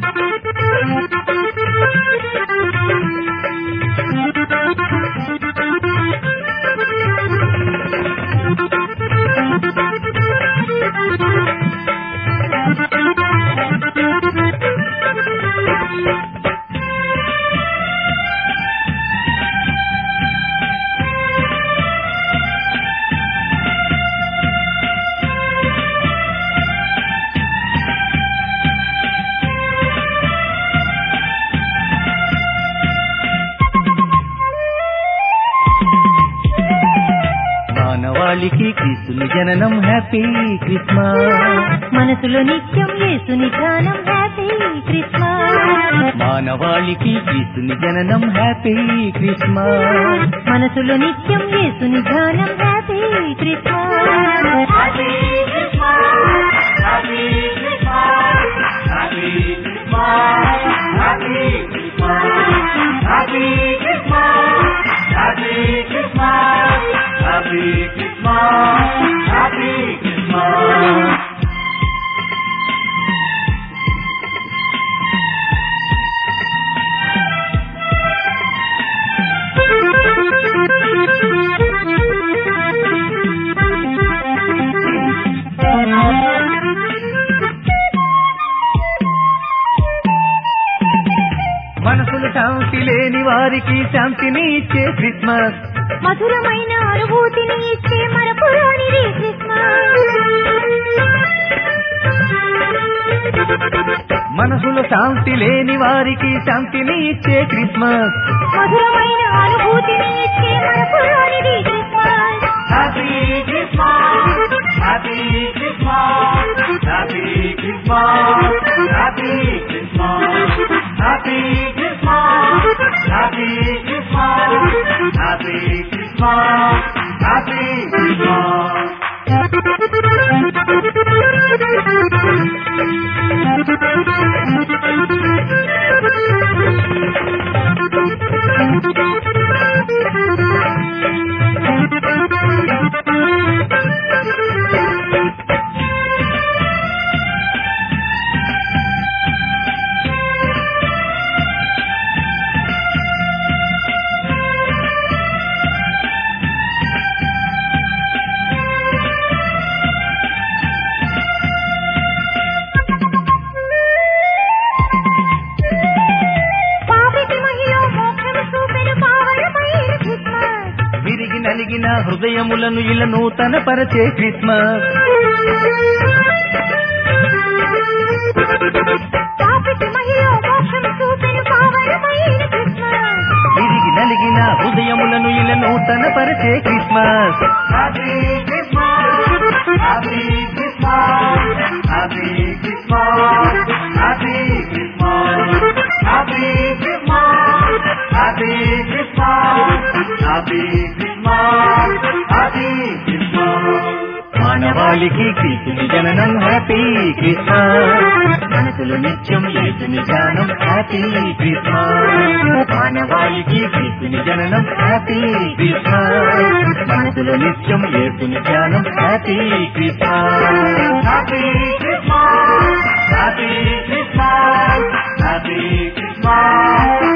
మానవాళికి క్రీస్తుని జననం హ్యాపీ క్రిస్మస్ మనసులో నిత్యం యేసుని ధ్యానం హ్యాపీ క్రిస్మస్ మానవాళికి క్రీస్తుని జననం హ్యాపీ క్రిస్మస్ మనసులో నిత్యం యేసుని ధ్యానం హ్యాపీ క్రిస్మస్ మనసులు శాంతి లేని వారికి శాంతిని ఇచ్చే క్రిస్మస్ మధురమైన అనుభూతిని ఇచ్చే మరపురానిది క్రిస్మస్ మనసులో శాంతి లేని వారికి శాంతిని ఇచ్చే క్రిస్మస్ మధురమైన అనుభూతిని ఇచ్చే మరపురానిది Christmas happy Christmas happy Christmas happy Christmas happy Christmas happy Christmas happy Christmas happy Christmas happy Christmas పాపికి మహిళ మోక్షము చూపెను పావనమైన క్రిస్మస్ విరిగి నలిగిన హృదయములను ఇలా నూతన పరచే క్రిస్మస్ పాపికి మహిళ మోక్షము చూపెను పావనమైన క్రిస్మస్ విరిగి నలిగిన హృదయములను ఇలా నూతన పరచే Christmas happy Christmas happy Christmas happy Christmas happy Christmas happy Christmas happy Christmas happy Christmas happy Christmas మానవాళికి క్రీస్తుని జననం హ్యాపీ క్రిస్మస్ మనసులు నిత్యం యేసుని ధ్యానం హ్యాపీ క్రిస్మస్ మానవాళికి క్రీస్తుని జననం హ్యాపీ క్రిస్మస్ మనసులు నిత్యం యేసుని ధ్యానం happy Christmas happy Christmas happy Christmas happy Christmas